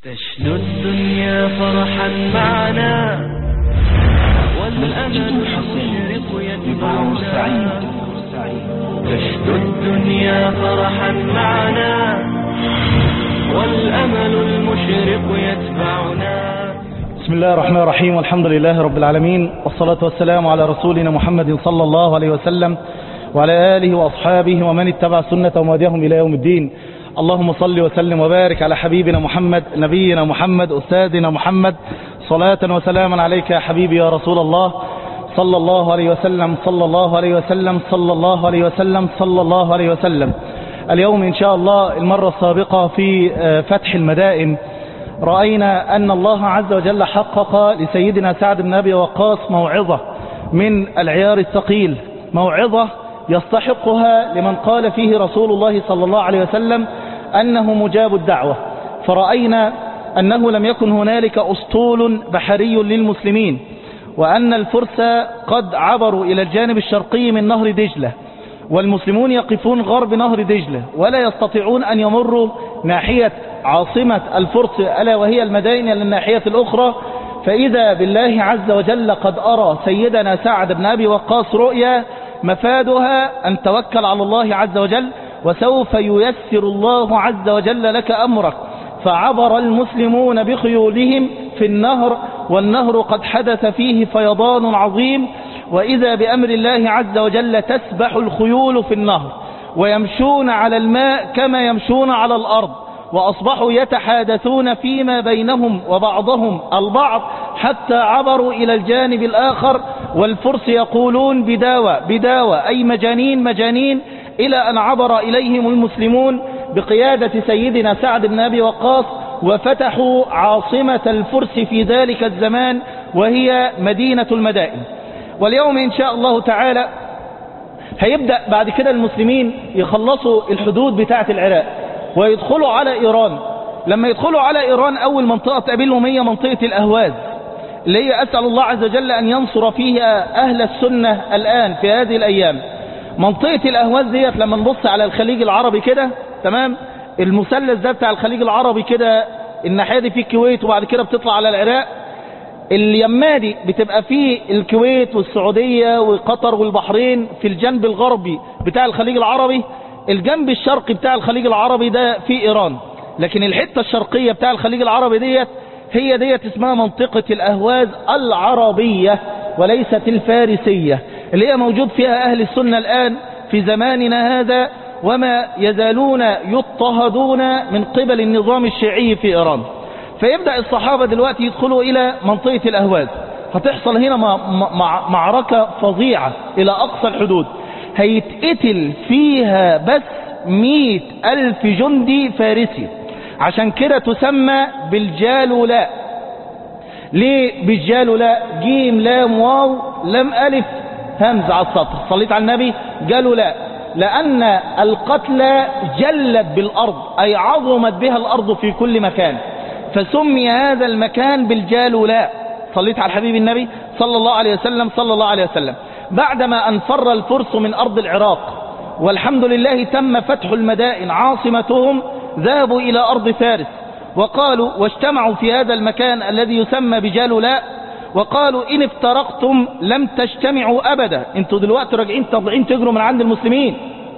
تشنو الدنيا فرحا معنا والأمل المشرق يتبعنا تشنو الدنيا فرحا معنا والأمل المشرق يتبعنا بسم الله الرحمن الرحيم والحمد لله رب العالمين والصلاة والسلام على رسولنا محمد صلى الله عليه وسلم وعلى آله وأصحابه ومن اتبع سنة ومهديهم إلى يوم الدين اللهم صل وسلم وبارك على حبيبنا محمد نبينا محمد أستاذنا محمد صلاة وسلاما عليك يا حبيبي يا رسول الله صلى الله عليه وسلم صلى الله عليه وسلم صلى الله عليه وسلم صلى الله عليه وسلم اليوم إن شاء الله المرة السابقة في فتح المدائن رأينا أن الله عز وجل حقق لسيدنا سعد بن أبي وقاص موعظة من العيار الثقيل موعظة يستحقها لمن قال فيه رسول الله صلى الله عليه وسلم أنه مجاب الدعوة فرأينا أنه لم يكن هنالك أسطول بحري للمسلمين وأن الفرس قد عبروا إلى الجانب الشرقي من نهر دجلة والمسلمون يقفون غرب نهر دجلة ولا يستطيعون أن يمروا ناحية عاصمة الفرس ألا وهي المدائن للناحية الأخرى فإذا بالله عز وجل قد أرى سيدنا سعد بن أبي وقاص رؤيا مفادها أن توكل على الله عز وجل وسوف ييسر الله عز وجل لك أمرك فعبر المسلمون بخيولهم في النهر والنهر قد حدث فيه فيضان عظيم وإذا بأمر الله عز وجل تسبح الخيول في النهر ويمشون على الماء كما يمشون على الأرض وأصبحوا يتحادثون فيما بينهم وبعضهم البعض حتى عبروا إلى الجانب الآخر والفرس يقولون بداوة بداوة أي مجانين مجانين إلى أن عبر إليهم المسلمون بقيادة سيدنا سعد بن أبي وقاص وفتحوا عاصمة الفرس في ذلك الزمان وهي مدينة المدائن واليوم إن شاء الله تعالى هيبدأ بعد كده المسلمين يخلصوا الحدود بتاعة العراق ويدخلوا على إيران لما يدخلوا على إيران أول منطقة تقابلهم هي منطقة الأهواز اللي هي أسأل الله عز وجل أن ينصر فيها أهل السنة الآن في هذه الأيام منطقة الأهواز ديت لما نبص على الخليج العربي كده تمام المثلث ده بتاع الخليج العربي كده الناحية دي في الكويت وبعد كده بتطلع على العراق اليمة دي بتبقى في الكويت والسعودية وقطر والبحرين في الجنب الغربي بتاع الخليج العربي الجنب الشرقي بتاع الخليج العربي ده في إيران لكن الحتة الشرقية بتاع الخليج العربي ديت هي ديت اسمها منطقة الأهواز العربية وليست الفارسية اللي هي موجود فيها أهل السنة الآن في زماننا هذا وما يزالون يضطهدون من قبل النظام الشيعي في إيران فيبدأ الصحابة دلوقتي يدخلوا إلى منطقة الأهواز هتحصل هنا معركة فظيعة إلى أقصى الحدود هيتقتل فيها بس مئة ألف جندي فارسي عشان كده تسمى بالجالولاء ليه بالجالولاء جيم لام واو لم ألف همز على السطر صليت على النبي جالولاء لأن القتلى جلت بالأرض أي عظمت بها الأرض في كل مكان فسمي هذا المكان بالجالولاء صليت على الحبيب النبي صلى الله عليه وسلم صلى الله عليه وسلم بعدما أن فر الفرس من أرض العراق والحمد لله تم فتح المدائن عاصمتهم ذهبوا إلى أرض فارس وقالوا واجتمعوا في هذا المكان الذي يسمى بجالولاء وقالوا إن افترقتم لم تجتمعوا أبدا انتوا دلوقتي راجعين طالعين تجروا من عند المسلمين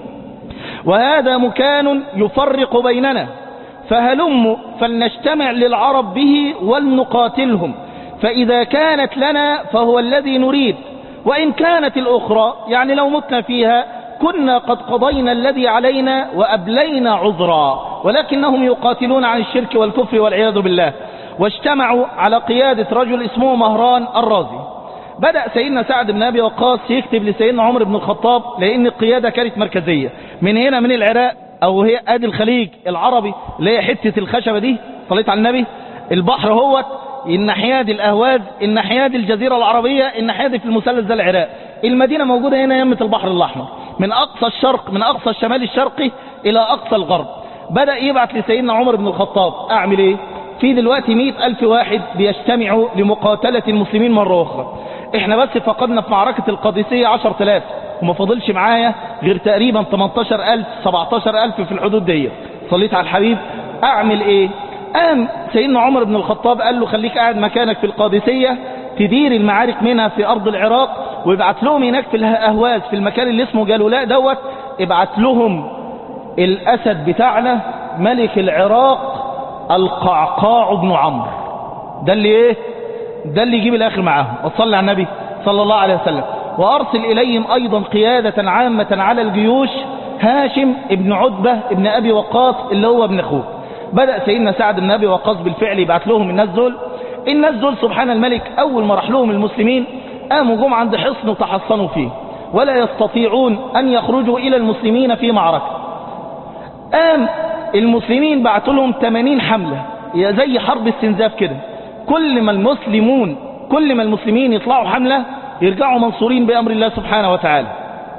وهذا مكان يفرق بيننا فهلموا فلنجتمع للعرب به ولنقاتلهم فإذا كانت لنا فهو الذي نريد وإن كانت الأخرى يعني لو متنا فيها كنا قد قضينا الذي علينا وأبلينا عذرا ولكنهم يقاتلون عن الشرك والكفر والعياذ بالله واجتمعوا على قيادة رجل اسمه مهران الرازي بدأ سيدنا سعد بن أبي وقاص يكتب لسيدنا عمر بن الخطاب لأن القيادة كانت مركزية من هنا من العراق أو هي آدي الخليج العربي اللي هي حتة الخشبة دي صليت على النبي البحر هوت الناحية دي الأهواز الناحية دي الجزيرة العربية الناحية دي في المثلث ده العراق المدينة موجودة هنا يمة البحر الأحمر من أقصى الشرق من أقصى الشمال الشرقي إلى أقصى الغرب بدأ يبعث لسيدنا عمر بن الخطاب أعمل إيه في دلوقتي مئة ألف واحد بيجتمعوا لمقاتلة المسلمين مرة أخرى احنا بس فقدنا في معركة القادسية عشر تلاف وما فضلش معايا غير تقريبا 18000 17000 في الحدود دي صليت على الحبيب اعمل ايه قام سيدنا عمر بن الخطاب قال له خليك قاعد مكانك في القادسية تدير المعارك منها في أرض العراق ويبعت لهم هناك في الأهواز في المكان اللي اسمه جالولاء دوت ابعت لهم الأسد بتاعنا ملك العراق القعقاع بن عمرو ده اللي ايه ده اللي يجيب الاخر معاهم وصلى على النبي صلى الله عليه وسلم وارسل اليهم ايضا قيادة عامة على الجيوش هاشم ابن عتبة ابن ابي وقاص اللي هو ابن اخوه بدأ سيدنا سعد بن ابي وقاص بالفعل يبعت لهم الناس دول الناس دول سبحان الملك اول ما راح لهم المسلمين قاموا جم عند حصن وتحصنوا فيه ولا يستطيعون ان يخرجوا الى المسلمين في معركة قام المسلمين بعتوا لهم 80 حملة يا زي حرب استنزاف كده كل ما المسلمون كل ما المسلمين يطلعوا حملة يرجعوا منصورين بأمر الله سبحانه وتعالى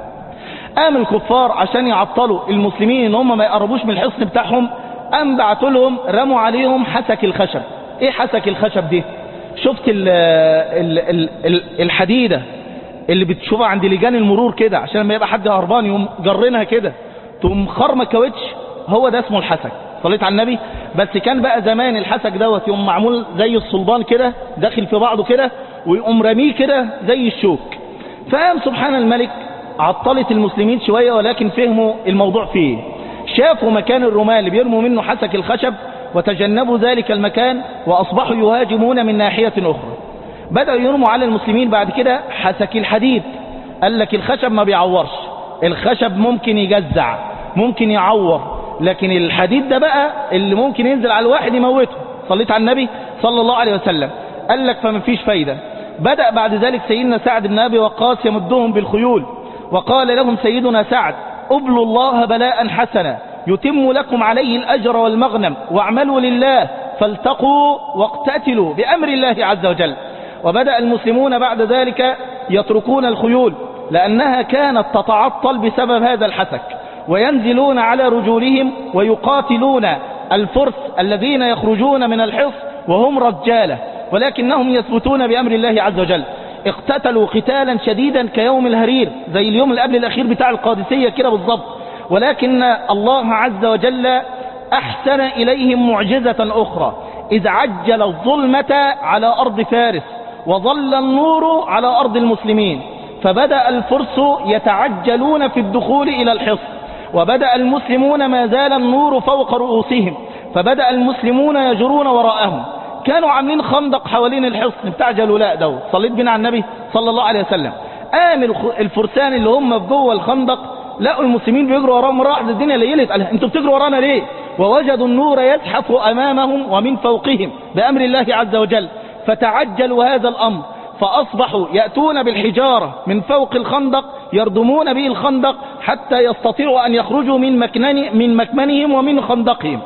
قام الكفار عشان يعطلوا المسلمين ان هم ما يقربوش من الحصن بتاعهم قام بعتوا لهم رموا عليهم حسك الخشب ايه حسك الخشب دي شفت ال ال ال ال الحديدة اللي بتشوفها عند لجان المرور كده عشان لما يبقى حد هربان يقوم جرنها كده تقوم خرمة كاوتش هو ده اسمه الحسك صليت على النبي بس كان بقى زمان الحسك دوت يقوم معمول زي الصلبان كده داخل في بعضه كده ويقوم رميه كده زي الشوك فقام سبحان الملك عطلت المسلمين شوية ولكن فهموا الموضوع فيه شافوا مكان الرمال اللي بيرموا منه حسك الخشب وتجنبوا ذلك المكان وأصبحوا يهاجمون من ناحية أخرى بدأوا يرموا على المسلمين بعد كده حسك الحديد قال لك الخشب ما بيعورش الخشب ممكن يجزع ممكن يعور لكن الحديد ده بقى اللي ممكن ينزل على الواحد يموته صليت على النبي صلى الله عليه وسلم قال لك فما فيش فايدة بدأ بعد ذلك سيدنا سعد بن أبي وقاص يمدهم بالخيول وقال لهم سيدنا سعد أبلوا الله بلاء حسنا يتم لكم عليه الأجر والمغنم واعملوا لله فالتقوا واقتتلوا بأمر الله عز وجل وبدأ المسلمون بعد ذلك يتركون الخيول لأنها كانت تتعطل بسبب هذا الحسك وينزلون على رجولهم ويقاتلون الفرس الذين يخرجون من الحصن وهم رجالة ولكنهم يثبتون بأمر الله عز وجل اقتتلوا قتالا شديدا كيوم الهرير زي اليوم اللي قبل الأخير بتاع القادسية كده بالضبط ولكن الله عز وجل أحسن إليهم معجزة أخرى إذ عجل الظلمة على أرض فارس وظل النور على أرض المسلمين فبدأ الفرس يتعجلون في الدخول إلى الحصن وبدأ المسلمون ما زال النور فوق رؤوسهم فبدأ المسلمون يجرون وراءهم كانوا عاملين خندق حوالين الحصن بتاع جلولاء دوت صليت بنا على النبي صلى الله عليه وسلم قام الفرسان اللي هم في جوه الخندق لقوا المسلمين بيجروا وراهم مرة واحدة الدنيا ليلت قال انتوا بتجروا ورانا ليه ووجدوا النور يزحف امامهم ومن فوقهم بامر الله عز وجل فتعجلوا هذا الامر فاصبحوا ياتون بالحجاره من فوق الخندق يردمون به الخندق حتى يستطيعوا ان يخرجوا من مكنن من مكمنهم ومن خندقهم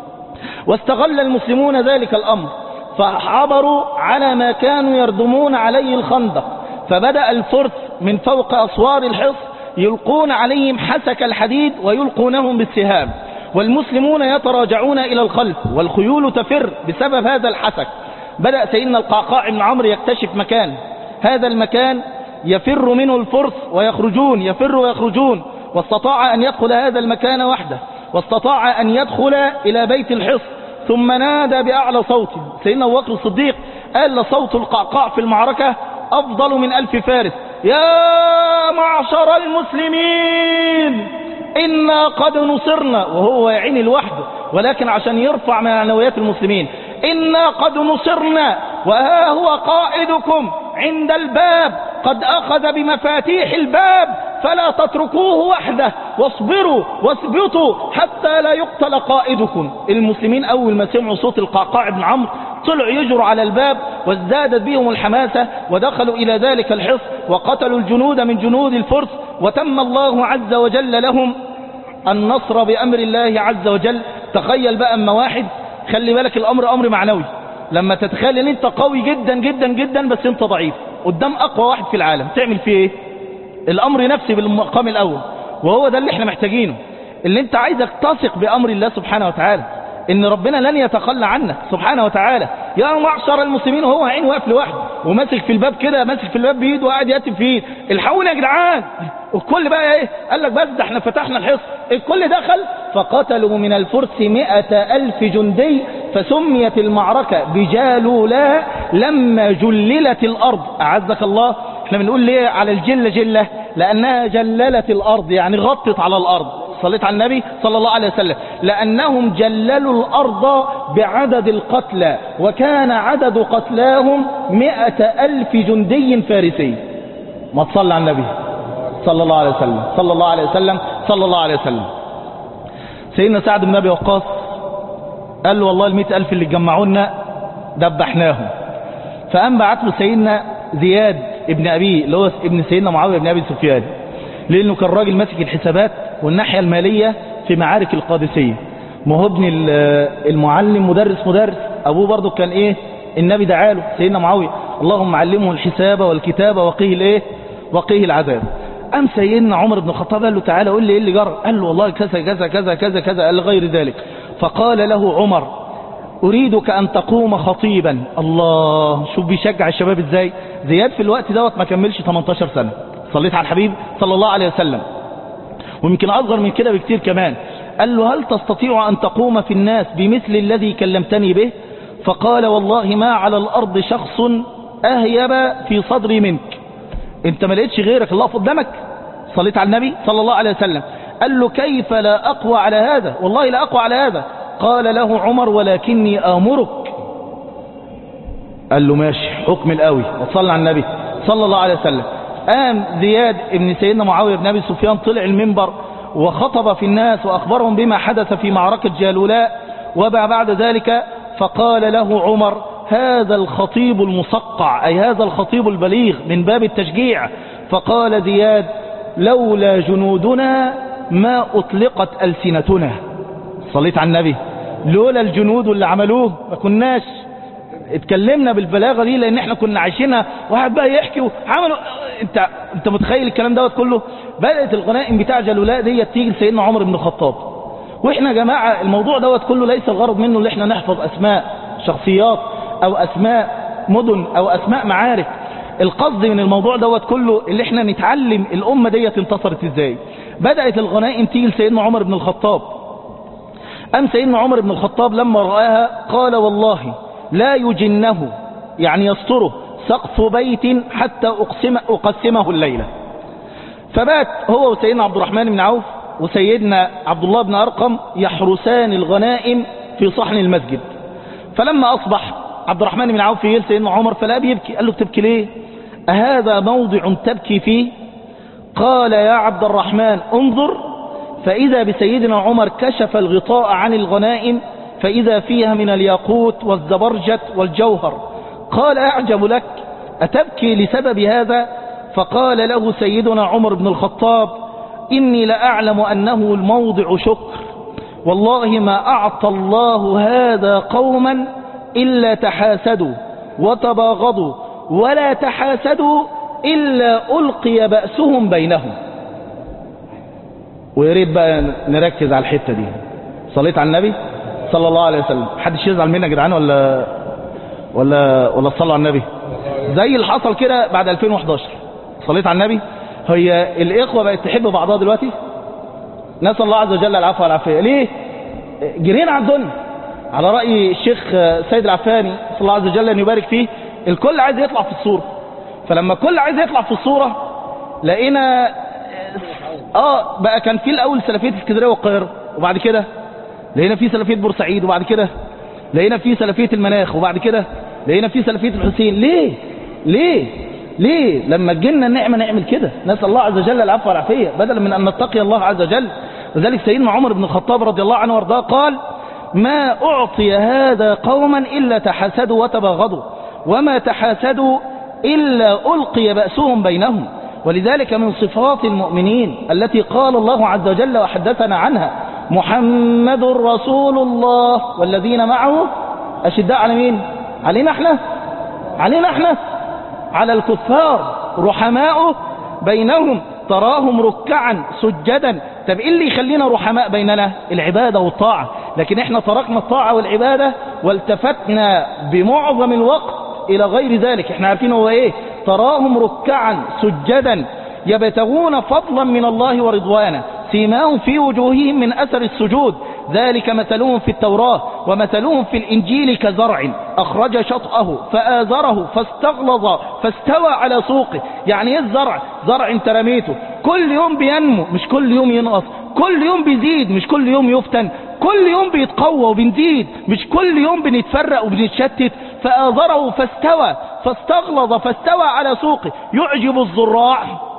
واستغل المسلمون ذلك الامر فعبروا على ما كانوا يردمون عليه الخندق فبدأ الفرس من فوق أسوار الحصن يلقون عليهم حسك الحديد ويلقونهم بالسهام والمسلمون يتراجعون إلى الخلف والخيول تفر بسبب هذا الحسك بدأ سيدنا القعقاع بن عمرو يكتشف مكان هذا المكان يفر منه الفرس ويخرجون يفر ويخرجون واستطاع أن يدخل هذا المكان وحده واستطاع أن يدخل إلى بيت الحصن ثم نادى بأعلى صوت سيدنا أبو بكر الصديق قال لصوت القعقاع في المعركة أفضل من ألف فارس يا معشر المسلمين إنا قد نصرنا وهو يعين لوحده ولكن عشان يرفع معنويات المسلمين إنا قد نصرنا وها هو قائدكم عند الباب قد أخذ بمفاتيح الباب فلا تتركوه وحده واصبروا واثبتوا حتى لا يقتل قائدكم المسلمين أول ما سمعوا صوت القعقاع بن عمرو طلعوا يجروا على الباب وازدادت بهم الحماسة ودخلوا إلى ذلك الحصن وقتلوا الجنود من جنود الفرس وتم الله عز وجل لهم النصر بأمر الله عز وجل تخيل بقى أما واحد خلي بالك الأمر أمر معنوي لما تتخيل ان انت قوي جدا جدا جدا بس انت ضعيف قدام اقوى واحد في العالم تعمل فيه ايه الامر نفسي بالمقام الاول وهو ده اللي احنا محتاجينه اللي انت عايزك تثق بامر الله سبحانه وتعالى ان ربنا لن يتخلى عنك سبحانه وتعالى يا معشر المسلمين وهو عين واقف لوحده وماسك في الباب كده ماسك في الباب بايده وقاعد ياتي في ايد الحقوني يا جدعان والكل بقى ايه قال لك بس ده احنا فتحنا الحصن الكل دخل فقتلوا من الفرس مئة ألف جندي فسميت المعركة بجالولاء لما جللت الأرض أعزك الله احنا بنقول ليه على الجلة جلة لأنها جللت الأرض يعني غطت على الأرض صليت على النبي صلى الله عليه وسلم لأنهم جللوا الأرض بعدد القتلى وكان عدد قتلاهم مئة ألف جندي فارسي ما تصلى على النبي صلى الله عليه وسلم صلى الله عليه وسلم صلى الله عليه وسلم سيدنا سعد بن أبي وقاص قال له والله المئة ألف اللي جمعونا دبحناهم فقام بعت له سيدنا زياد ابن أبي اللي هو ابن سيدنا معاوية بن أبي سفيان لأنه كان راجل ماسك الحسابات والناحية المالية في معارك القادسية ما هو ابن المعلم مدرس مدرس أبوه برضه كان إيه النبي دعاله سيدنا معاوية اللهم علمه الحساب والكتابة وقيه الإيه وقيه العذاب أم سيدنا عمر بن الخطاب قال له تعالى قول لي إيه اللي جرى قال له والله كذا كذا كذا كذا كذا قال غير ذلك فقال له عمر أريدك أن تقوم خطيبا الله شوف بيشجع الشباب إزاي زياد في الوقت دوت ما كملش 18 سنة صليت على الحبيب صلى الله عليه وسلم ويمكن أصغر من كده بكتير كمان قال له هل تستطيع أن تقوم في الناس بمثل الذي كلمتني به فقال والله ما على الأرض شخص أهيب في صدري منك انت ما لقيتش غيرك الله قدامك صليت على النبي صلى الله عليه وسلم قال له كيف لا أقوى على هذا والله لا أقوى على هذا قال له عمر ولكني آمرك قال له ماشي حكم القوي وصلى على النبي صلى الله عليه وسلم قام زياد ابن سيدنا معاوية بن أبي سفيان طلع المنبر وخطب في الناس وأخبرهم بما حدث في معركة جالولاء وبعد ذلك فقال له عمر هذا الخطيب المصقع أي هذا الخطيب البليغ من باب التشجيع فقال زياد لولا جنودنا ما أطلقت ألسنتنا صليت على النبي لولا الجنود اللي عملوه ما كناش اتكلمنا بالبلاغة دي لان احنا كنا عايشينها واحد بقى يحكي وعملوا انت انت متخيل الكلام دوت كله بدأت الغنائم بتاع جلولاء دي تيجي لسيدنا عمر بن الخطاب واحنا يا جماعة الموضوع دوت كله ليس الغرض منه اللي احنا نحفظ اسماء شخصيات او اسماء مدن او اسماء معارك القصد من الموضوع دوت كله اللي احنا نتعلم الامة دي انتصرت ازاي بدأت الغنائم تيجي لسيدنا عمر بن الخطاب أم سيدنا عمر بن الخطاب لما رآها قال والله لا يجنه يعني يستره سقف بيت حتى أقسم أقسمه الليلة فبات هو وسيدنا عبد الرحمن بن عوف وسيدنا عبد الله بن أرقم يحرسان الغنائم في صحن المسجد فلما أصبح عبد الرحمن بن عوف يجي سيدنا عمر فلا بيبكي قال له بتبكي ليه أهذا موضع تبكي فيه قال يا عبد الرحمن انظر فإذا بسيدنا عمر كشف الغطاء عن الغنائم فإذا فيها من الياقوت والزبرجت والجوهر قال أعجب لك أتبكي لسبب هذا فقال له سيدنا عمر بن الخطاب إني لأعلم أنه الموضع شكر والله ما أعطى الله هذا قوما إلا تحاسدوا وتباغضوا ولا تحاسدوا إلا ألقي بأسهم بينهم ويريد بقى نركز على الحتة دي صليت على النبي صلى الله عليه وسلم حدش يزعل منا يا جدعان ولا ولا ولا صلوا على النبي زي اللي حصل كده بعد 2011 صليت على النبي هي الإخوة بقت تحب بعضها دلوقتي نسأل الله عز وجل العفو والعافية ليه جرينا على الدنيا على رأي الشيخ سيد العفاني صلى الله عز وجل أن يبارك فيه الكل عايز يطلع في الصورة فلما الكل عايز يطلع في الصورة لقينا اه بقى كان في الاول سلفيه اسكندريه والقاهره وبعد كده لقينا في سلفيه بورسعيد وبعد كده لقينا في سلفيه المناخ وبعد كده لقينا في سلفيه الحسين ليه ليه ليه لما تجينا النعمه نعمل كده نسال الله عز وجل العفو والعافيه بدلا من ان نتقي الله عز وجل لذلك سيدنا عمر بن الخطاب رضي الله عنه وارضاه قال ما اعطي هذا قوما الا تحاسدوا وتباغضوا وما تحاسدوا الا القي باسهم بينهم ولذلك من صفات المؤمنين التي قال الله عز وجل وحدثنا عنها محمد رسول الله والذين معه أشداء على مين علينا احنا علينا احنا على الكفار رحماء بينهم تراهم ركعا سجدا طب ايه اللي يخلينا رحماء بيننا العبادة والطاعة لكن احنا تركنا الطاعة والعبادة والتفتنا بمعظم الوقت الى غير ذلك احنا عارفين هو ايه تراهم ركعا سجدا يبتغون فضلا من الله ورضوانا سيماهم في وجوههم من أثر السجود ذلك مثلهم في التوراة ومثلهم في الإنجيل كزرع أخرج شطأه فآزره فاستغلظ فاستوى على سوقه يعني ايه الزرع زرع انت رميته كل يوم بينمو مش كل يوم ينقص كل يوم بيزيد مش كل يوم يفتن كل يوم بيتقوى وبنزيد مش كل يوم بنتفرق وبنتشتت فآذره فاستوى فاستغلظ فاستوى على سوقه يعجب الزراع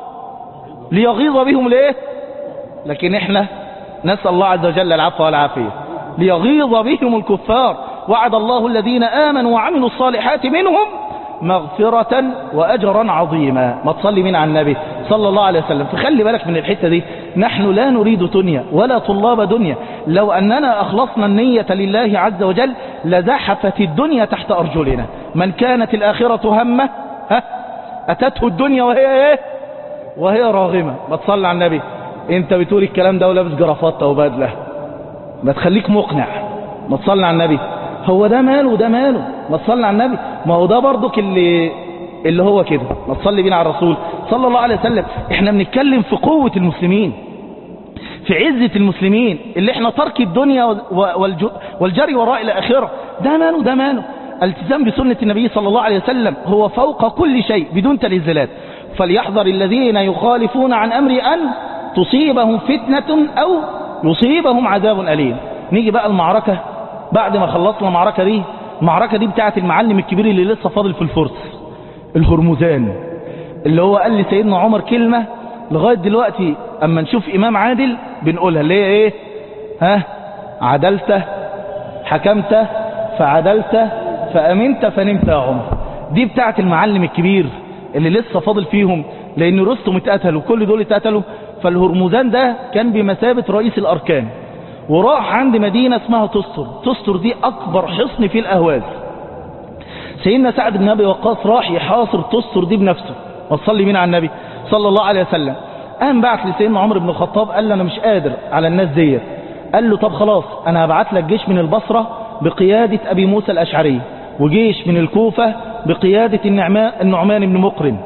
ليغيظ بهم ليه لكن احنا نسأل الله عز وجل العفو والعافية ليغيظ بهم الكفار وعد الله الذين آمنوا وعملوا الصالحات منهم مغفرة وأجرا عظيما ما تصلي من على النبي صلى الله عليه وسلم فخلي بالك من الحتة دي نحن لا نريد دنيا ولا طلاب دنيا لو أننا أخلصنا النية لله عز وجل لزحفت الدنيا تحت أرجلنا من كانت الآخرة همه ها أتته الدنيا وهي إيه وهي راغمة ما تصلي على النبي انت بتقول الكلام ده ولابس جرافطة وبدلة ما تخليك مقنع ما تصلي على النبي هو ده ماله وده ماله ما تصلي على النبي ما هو ده برضك اللي اللي هو كده ما تصلي بينا على الرسول صلى الله عليه وسلم احنا بنتكلم في قوة المسلمين في عزة المسلمين اللي احنا ترك الدنيا والج- والجري وراء الآخرة ده ماله ده ماله التزام بسنة النبي صلى الله عليه وسلم هو فوق كل شيء بدون تنزلات فليحذر الذين يخالفون عن أمر أن تصيبهم فتنة أو يصيبهم عذاب أليم نيجي بقى المعركة بعد ما خلصنا المعركة دي المعركة دي بتاعت المعلم الكبير اللي لسه فاضل في الفرس الهرمزان اللي هو قال لسيدنا عمر كلمة لغاية دلوقتي اما نشوف امام عادل بنقولها اللي هي ايه ها عدلت حكمت فعدلت فامنت فنمت يا عمر دي بتاعت المعلم الكبير اللي لسه فاضل فيهم لان رستم اتقتل وكل دول اتقتلوا فالهرمزان ده كان بمثابة رئيس الاركان وراح عند مدينة اسمها تستر تستر دي اكبر حصن في الاهواز سيدنا سعد بن ابي وقاص راح يحاصر تستر دي بنفسه وصلي مين على النبي صلى الله عليه وسلم قام بعت لسيدنا عمر بن الخطاب قال له انا مش قادر على الناس ديت قال له طب خلاص انا هبعت لك جيش من البصرة بقيادة ابي موسى الاشعري وجيش من الكوفة بقيادة النعمان, النعمان بن مقرن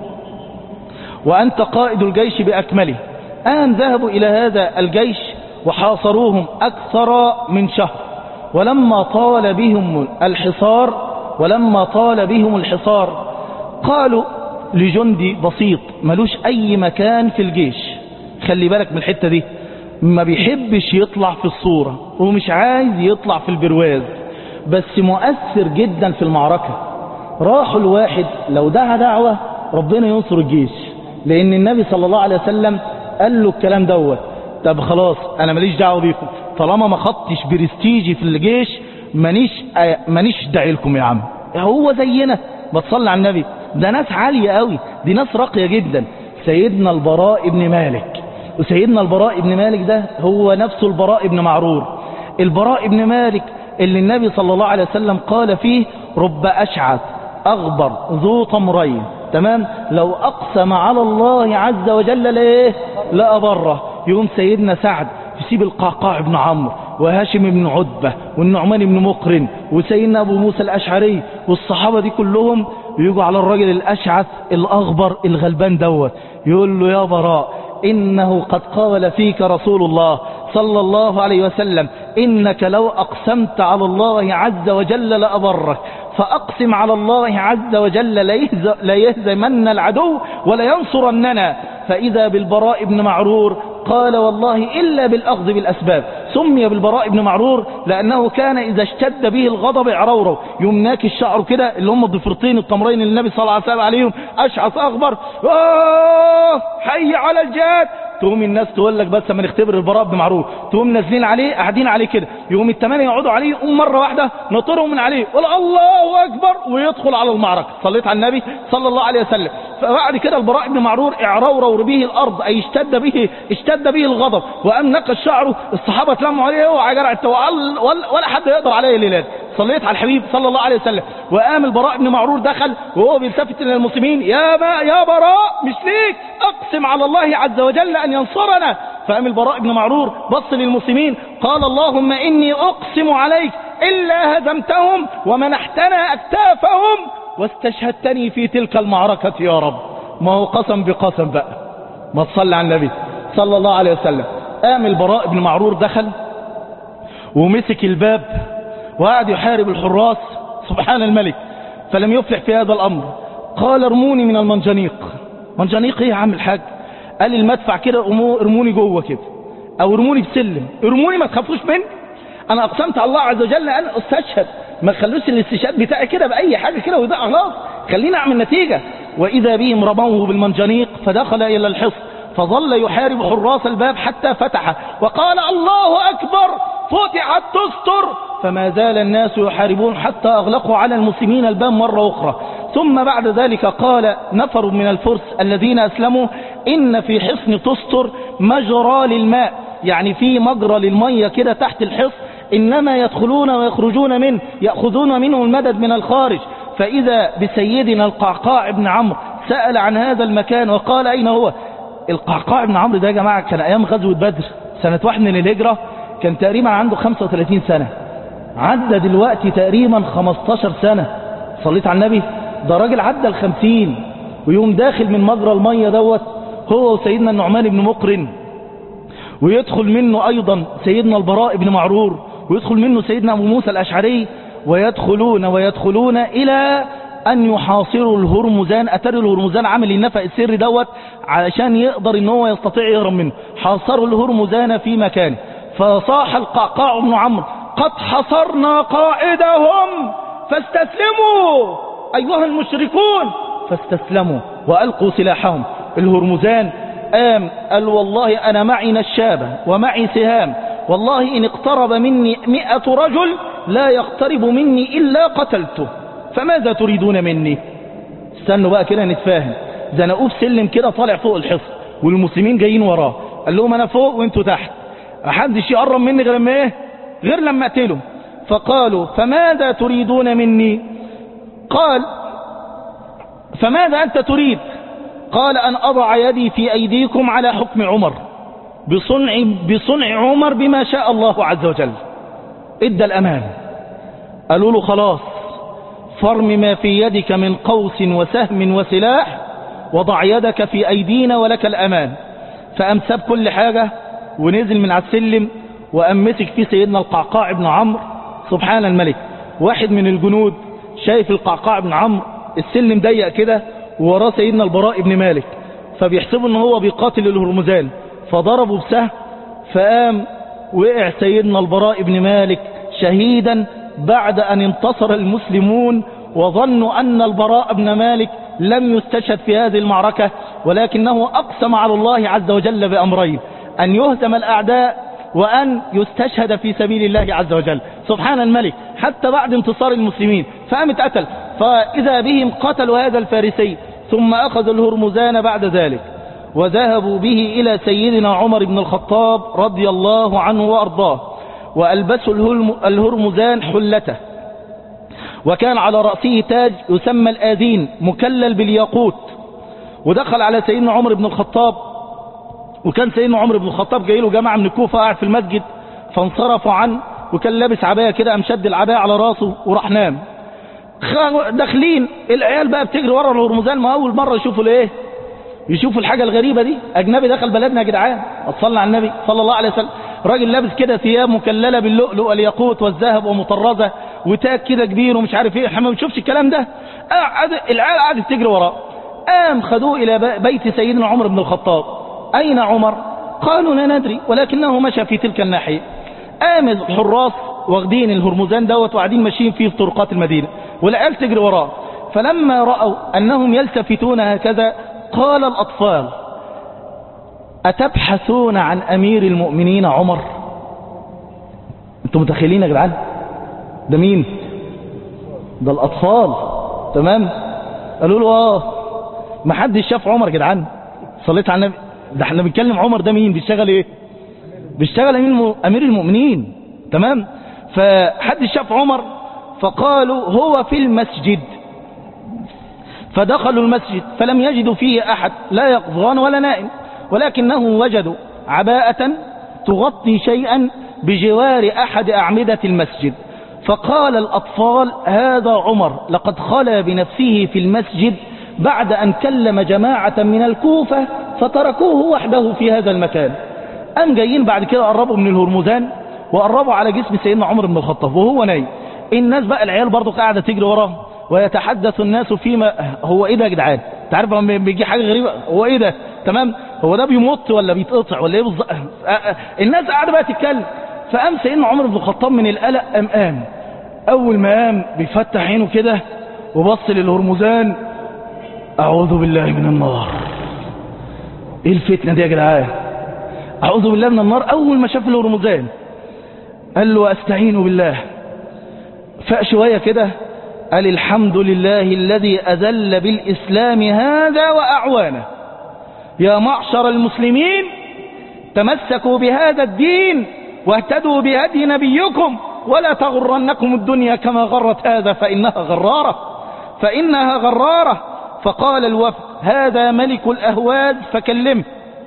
وانت قائد الجيش باكمله قام ذهبوا الى هذا الجيش وحاصروهم اكثر من شهر ولما طال بهم الحصار ولما طال بهم الحصار قالوا لجندي بسيط ملوش اي مكان في الجيش خلي بالك من الحتة دي ما بيحبش يطلع في الصورة ومش عايز يطلع في البرواز بس مؤثر جدا في المعركة راحوا الواحد لو دعا دعوة ربنا ينصر الجيش لان النبي صلى الله عليه وسلم قال له الكلام دوت طب خلاص انا ماليش دعوه بيكم طالما ما خدتش برستيجي في الجيش مانيش مانيش داعي لكم يا عم هو زينا بتصلي على النبي ده ناس عالية قوي دي ناس راقية جدا سيدنا البراء ابن مالك وسيدنا البراء ابن مالك ده هو نفسه البراء ابن معرور البراء ابن مالك اللي النبي صلى الله عليه وسلم قال فيه رب أشعث أغبر ذو طمرين تمام لو أقسم على الله عز وجل ليه لأبره يوم سيدنا سعد يسيب القعقاع بن عمرو وهاشم بن عتبة والنعمان بن مقرن وسيدنا أبو موسى الأشعري والصحابة دي كلهم يجوا على الراجل الأشعث الأغبر الغلبان دوت يقول له يا براء إنه قد قال فيك رسول الله صلى الله عليه وسلم إنك لو أقسمت على الله عز وجل لأبرك فأقسم على الله عز وجل ليهز- ليهزمن العدو ولينصرننا فإذا بالبراء بن معرور قال والله إلا بالأخذ بالأسباب سمي بالبراء بن معرور لأنه كان إذا اشتد به الغضب عروره يمناك الشعر كده اللي هم الضفرتين التمرين اللي النبي صلى الله عليه وسلم عليهم أشعث أخبر آه حي على الجهاد تقوم الناس تقول لك بس اما نختبر البراء بن معروف تقوم نازلين عليه قاعدين عليه كده يقوم الثمانية يقعدوا عليه يقوم مرة واحدة نطرهم من عليه يقول الله أكبر ويدخل على المعركة صليت على النبي صلى الله عليه وسلم فبعد كده البراء بن معرور اعروروا به الأرض أي اشتد به اشتد به الغضب وأم نقش شعره الصحابة تلموا عليه اوعى جرع التوال ولا, ولا حد يقدر عليه الليلات صليت على الحبيب صلى الله عليه وسلم وقام البراء بن معرور دخل وهو بيلتفت الى المسلمين يا ما يا براء مش ليك اقسم على الله عز وجل ان ينصرنا فقام البراء بن معرور بص للمسلمين قال اللهم اني اقسم عليك الا هزمتهم ومنحتنا اكتافهم واستشهدتني في تلك المعركة يا رب ما هو قسم بقسم بقى ما تصلي على النبي صلى الله عليه وسلم قام البراء بن معرور دخل ومسك الباب وقعد يحارب الحراس سبحان الملك فلم يفلح في هذا الأمر قال ارموني من المنجنيق منجنيق ايه يا عم الحاج قال المدفع كده ارموني جوه كده او ارموني بسلم ارموني ما تخافوش مني انا اقسمت على الله عز وجل انا استشهد ما تخلوش الاستشهاد بتاعي كده باي حاجه كده ويضيع خلاص خليني اعمل نتيجه واذا بهم رموه بالمنجنيق فدخل الى الحصن فظل يحارب حراس الباب حتى فتح وقال الله اكبر فتحت تستر فما زال الناس يحاربون حتى اغلقوا على المسلمين الباب مره اخرى ثم بعد ذلك قال نفر من الفرس الذين اسلموا ان في حصن تستر مجرى للماء يعني في مجرى للميه كده تحت الحصن إنما يدخلون ويخرجون منه يأخذون منه المدد من الخارج فإذا بسيدنا القعقاع بن عمرو سأل عن هذا المكان وقال أين هو القعقاع بن عمرو ده يا جماعة كان أيام غزوة بدر سنة واحد من الهجرة كان تقريبا عنده 35 سنة عدى دلوقتي تقريبا 15 سنة صليت على النبي ده راجل عدى الخمسين ويوم داخل من مجرى المية دوت هو وسيدنا النعمان بن مقرن ويدخل منه أيضا سيدنا البراء بن معرور ويدخل منه سيدنا أبو موسى الأشعري ويدخلون ويدخلون إلى أن يحاصروا الهرمزان أتري الهرمزان عامل النفق السري دوت علشان يقدر ان هو يستطيع يهرب منه حاصروا الهرمزان في مكانه فصاح القعقاع بن عمرو قد حصرنا قائدهم فاستسلموا أيها المشركون فاستسلموا وألقوا سلاحهم الهرمزان قام قال والله أنا معي نشابة ومعي سهام والله إن اقترب مني مئة رجل لا يقترب مني إلا قتلته فماذا تريدون مني استنوا بقى كده نتفاهم زنقوه سلم كده طالع فوق الحصن والمسلمين جايين وراه قال لهم أنا فوق وانتوا تحت محدش يقرب مني غير لما ايه غير لما اقتله فقالوا فماذا تريدون مني قال فماذا أنت تريد قال أن أضع يدي في أيديكم على حكم عمر بصنع, بصنع عمر بما شاء الله عز وجل ادى الأمان قالوا له خلاص فرم ما في يدك من قوس وسهم وسلاح وضع يدك في أيدينا ولك الأمان فأم ساب كل حاجة ونزل من على السلم وأم مسك فيه سيدنا القعقاع بن عمرو سبحان الملك واحد من الجنود شايف القعقاع بن عمرو السلم ضيق كده ووراه سيدنا البراء بن مالك فبيحسبوا ان هو بيقاتل الهرمزان فضربوا بسهم فقام وقع سيدنا البراء بن مالك شهيدا بعد ان انتصر المسلمون وظنوا ان البراء بن مالك لم يستشهد في هذه المعركة ولكنه اقسم على الله عز وجل بامرين ان يهزم الاعداء وأن يستشهد في سبيل الله عز وجل سبحان الملك حتى بعد انتصار المسلمين فقامت قتل فإذا بهم قتلوا هذا الفارسي ثم أخذوا الهرمزان بعد ذلك وذهبوا به إلى سيدنا عمر بن الخطاب رضي الله عنه وأرضاه وألبسوا الهرمزان حلته وكان على رأسه تاج يسمى الآذين مكلل بالياقوت ودخل على سيدنا عمر بن الخطاب وكان سيدنا عمر بن الخطاب جاي له جماعة من الكوفة قاعد في المسجد فانصرفوا عنه وكان لابس عباية كده قام شد العباية على راسه وراح نام داخلين العيال بقى بتجري ورا الهرمزان ما اول مرة يشوفوا الايه يشوفوا الحاجة الغريبة دي اجنبي دخل بلدنا يا جدعان صلى على النبي صلى الله عليه وسلم راجل لابس كده ثياب مكللة باللؤلؤ والياقوت والذهب ومطرزة وتاج كده كبير ومش عارف ايه احنا ما بنشوفش الكلام ده قعد العيال قعدت تجري وراه قام خدوه الى بيت سيدنا عمر بن الخطاب أين عمر قالوا لا ندري ولكنه مشى في تلك الناحية قام الحراس واخدين الهرمزان دوت وقاعدين ماشيين فيه في طرقات المدينة والعيال تجري وراه فلما رأوا أنهم يلتفتون هكذا قال الأطفال أتبحثون عن أمير المؤمنين عمر انتم متخيلين يا جدعان ده مين ده الأطفال تمام قالوا له اه ما حدش شاف عمر يا جدعان صليت على النبي ده احنا بنتكلم عمر ده مين بيشتغل ايه بيشتغل امير امير المؤمنين تمام فحد شاف عمر فقالوا هو في المسجد فدخلوا المسجد فلم يجدوا فيه احد لا يقظان ولا نائم ولكنه وجدوا عباءة تغطي شيئا بجوار احد اعمدة المسجد فقال الاطفال هذا عمر لقد خلى بنفسه في المسجد بعد ان كلم جماعة من الكوفة فتركوه وحده في هذا المكان قام جايين بعد كده قربوا من الهرمزان وقربوا على جسم سيدنا عمر بن الخطاب وهو نايم الناس بقى العيال برضو قاعدة تجري وراه ويتحدث الناس فيما هو ايه ده يا جدعان انت عارف لما بيجي حاجه غريبه هو ايه ده تمام هو ده بيمط ولا بيتقطع ولا ايه بالظبط الناس قاعده بقى تتكلم فقام سيدنا عمر بن الخطاب من القلق قام قام اول ما قام بيفتح عينه كده وبص للهرمزان اعوذ بالله من النار ايه الفتنه دي يا جدعان اعوذ بالله من النار اول ما شاف الهرمزان قال له استعين بالله فاق شويه كده قال الحمد لله الذي أذل بالإسلام هذا وأعوانه يا معشر المسلمين تمسكوا بهذا الدين واهتدوا بهدي نبيكم ولا تغرنكم الدنيا كما غرت هذا فإنها غرارة فإنها غرارة فقال الوفد هذا ملك الأهواز فكلمه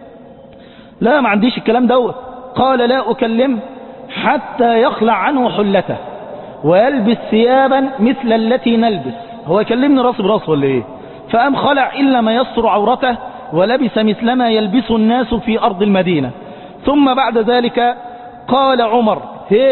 لا ما عنديش الكلام دوت قال لا أكلمه حتى يخلع عنه حلته ويلبس ثيابا مثل التي نلبس هو يكلمني راس براس ولا ايه فقام خلع إلا ما يستر عورته ولبس مثل ما يلبس الناس في أرض المدينة ثم بعد ذلك قال عمر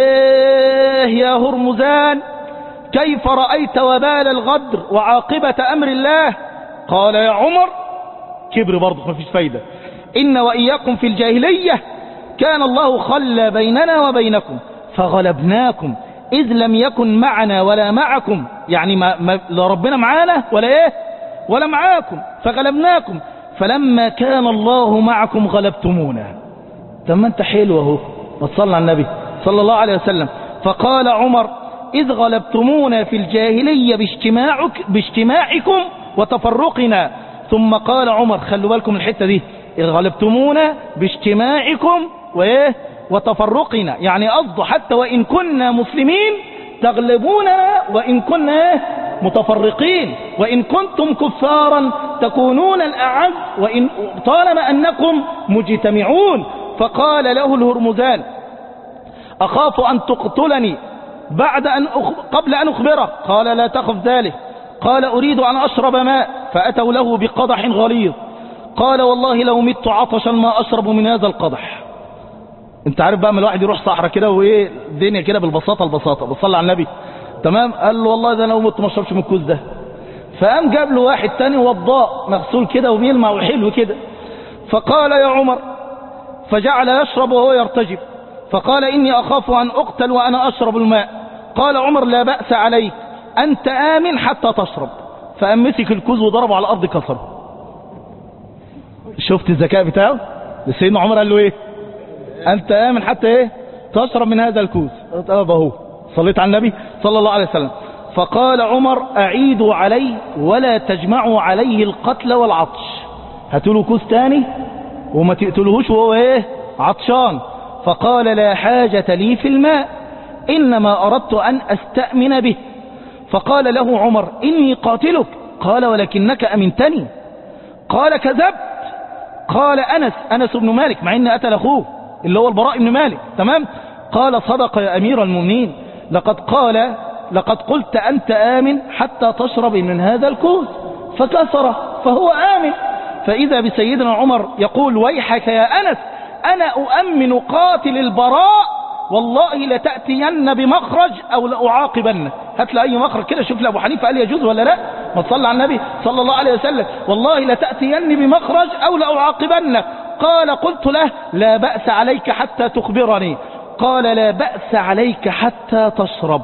هيه يا هرمزان كيف رأيت وبال الغدر وعاقبة أمر الله قال يا عمر كبر برضه ما فيش فايدة إن وإياكم في الجاهلية كان الله خلى بيننا وبينكم فغلبناكم إذ لم يكن معنا ولا معكم يعني ما ما لا ربنا معانا ولا إيه ولا معاكم فغلبناكم فلما كان الله معكم غلبتمونا طب ما انت حلو اهو ما تصلي على النبي صلى الله عليه وسلم فقال عمر إذ غلبتمونا في الجاهلية باجتماعك باجتماعكم وتفرقنا ثم قال عمر خلوا بالكم الحتة دي إذ غلبتمونا باجتماعكم وإيه وتفرقنا يعني قصده حتى وإن كنا مسلمين تغلبوننا وإن كنا إيه؟ متفرقين وإن كنتم كفارا تكونون الأعز وإن طالما أنكم مجتمعون فقال له الهرمزان أخاف أن تقتلني بعد أن أخ... قبل أن أخبره قال لا تخف ذلك قال أريد أن أشرب ماء فأتوا له بقدح غليظ قال والله لو مت عطشا ما أشرب من هذا القدح انت عارف بقى ما الواحد يروح صحراء كده وايه الدنيا كده بالبساطه البساطه بصلي على النبي تمام قال له والله ده انا لو مت ما اشربش من الكوز ده فقام جاب له واحد تاني وضاء مغسول كده وبيلمع وحلو كده فقال يا عمر فجعل يشرب وهو يرتجف فقال إني أخاف أن أقتل وأنا أشرب الماء قال عمر لا بأس عليك أنت آمن حتى تشرب فقام مسك الكوز وضربه على الأرض كسره شفت الذكاء بتاعه سيدنا عمر قال له ايه أنت آمن حتى إيه تشرب من هذا الكوز طب أهو صليت على النبي صلى الله عليه وسلم فقال عمر أعيدوا عليه ولا تجمعوا عليه القتل والعطش هاتوا له كوز تاني وما تقتلوهوش وهو إيه عطشان فقال لا حاجة لي في الماء إنما أردت أن أستأمن به فقال له عمر إني قاتلك قال ولكنك أمنتني قال كذبت قال أنس أنس بن مالك مع إن قتل أخوه اللي هو البراء بن مالك تمام قال صدق يا أمير المؤمنين لقد قال لقد قلت أنت آمن حتى تشرب من هذا الكوز فكسر فهو آمن فإذا بسيدنا عمر يقول ويحك يا أنس أنا أؤمن قاتل البراء والله لتأتين بمخرج أو لأعاقبن هات لأي مخرج كده شوف لأبو حنيفة قال يجوز ولا لا ما تصلى على النبي صلى الله عليه وسلم والله لتأتين بمخرج أو لأعاقبن قال قلت له لا بأس عليك حتى تخبرني قال لا بأس عليك حتى تشرب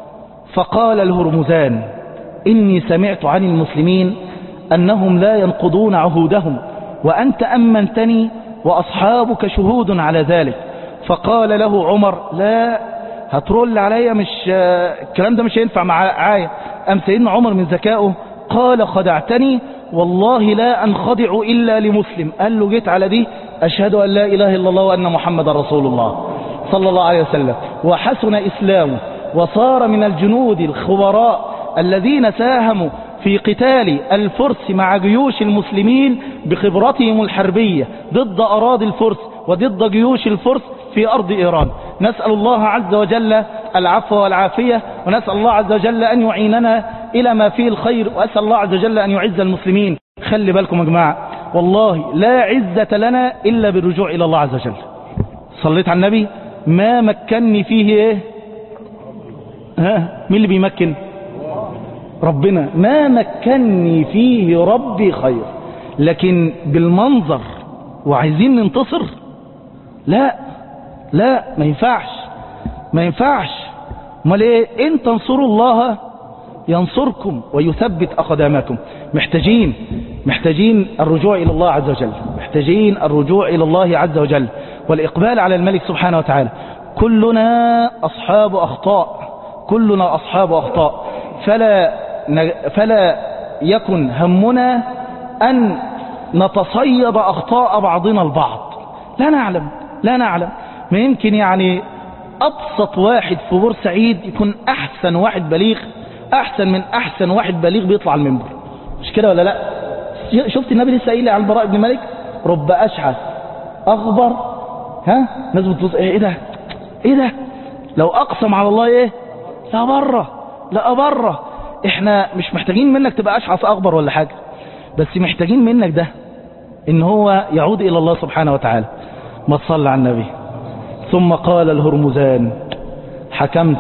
فقال الهرمزان إني سمعت عن المسلمين أنهم لا ينقضون عهودهم وأنت أمنتني وأصحابك شهود على ذلك فقال له عمر لا هترول عليا مش الكلام ده مش هينفع معايا أم سيدنا عمر من ذكائه قال خدعتني والله لا أنخدع إلا لمسلم قال له جيت على دي أشهد أن لا إله إلا الله وأن محمد رسول الله صلى الله عليه وسلم وحسن إسلامه وصار من الجنود الخبراء الذين ساهموا في قتال الفرس مع جيوش المسلمين بخبرتهم الحربية ضد أراضي الفرس وضد جيوش الفرس في أرض إيران نسأل الله عز وجل العفو والعافية ونسأل الله عز وجل أن يعيننا إلى ما فيه الخير وأسأل الله عز وجل أن يعز المسلمين خلي بالكم يا جماعة والله لا عزة لنا إلا بالرجوع إلى الله عز وجل صليت على النبي ما مكنني فيه ايه ها مين اللي بيمكن ربنا ما مكنني فيه ربي خير لكن بالمنظر وعايزين ننتصر لا لا ما ينفعش ما ينفعش امال ايه ان تنصروا الله ينصركم ويثبت اقدامكم محتاجين محتاجين الرجوع الى الله عز وجل محتاجين الرجوع الى الله عز وجل والاقبال على الملك سبحانه وتعالى كلنا اصحاب اخطاء كلنا اصحاب اخطاء فلا فلا يكن همنا ان نتصيد اخطاء بعضنا البعض لا نعلم لا نعلم ما يمكن يعني ابسط واحد في بورسعيد يكون احسن واحد بليغ احسن من احسن واحد بليغ بيطلع المنبر مش كده ولا لا شفت النبي لسه قايل عن البراء بن مالك رب اشعث اغبر ها ناس بتبص ايه ده ايه ده لو اقسم على الله ايه لا بره لا بره احنا مش محتاجين منك تبقى اشعث اغبر ولا حاجه بس محتاجين منك ده ان هو يعود الى الله سبحانه وتعالى ما تصلى على النبي ثم قال الهرمزان حكمت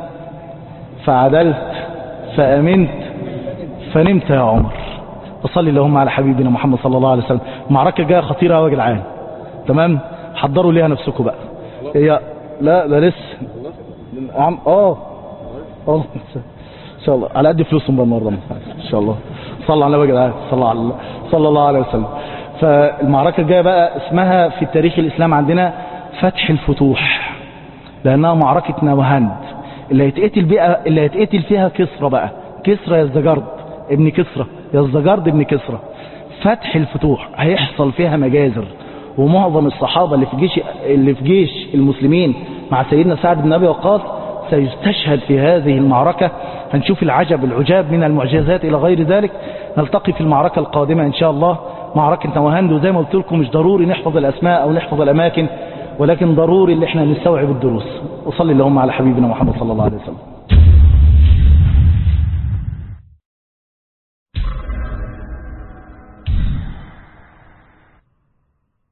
فعدلت فأمنت فنمت يا عمر وصلي اللهم على حبيبنا محمد صلى الله عليه وسلم معركة جاية خطيرة يا جدعان تمام حضروا ليها نفسكم بقى هي لا ده لسه عم اه اه ان شاء الله على قد فلوسهم بقى النهارده ان شاء الله صلى على النبي يا جدعان صلى الله صلى الله عليه وسلم فالمعركة الجاية بقى اسمها في التاريخ الإسلام عندنا فتح الفتوح لأنها معركة نوهند اللي هيتقتل بقى اللي هيتقتل فيها كسرى بقى كسرى يزدجرد ابن كسرى يزدجرد ابن كسرى فتح الفتوح هيحصل فيها مجازر ومعظم الصحابة اللي في جيش اللي في جيش المسلمين مع سيدنا سعد بن أبي وقاص سيستشهد في هذه المعركة هنشوف العجب العجاب من المعجزات إلى غير ذلك نلتقي في المعركة القادمة إن شاء الله معركة نوهند وزي ما قلت لكم مش ضروري نحفظ الأسماء أو نحفظ الأماكن ولكن ضروري اللي احنا نستوعب الدروس وصلي اللهم على حبيبنا محمد صلى الله عليه وسلم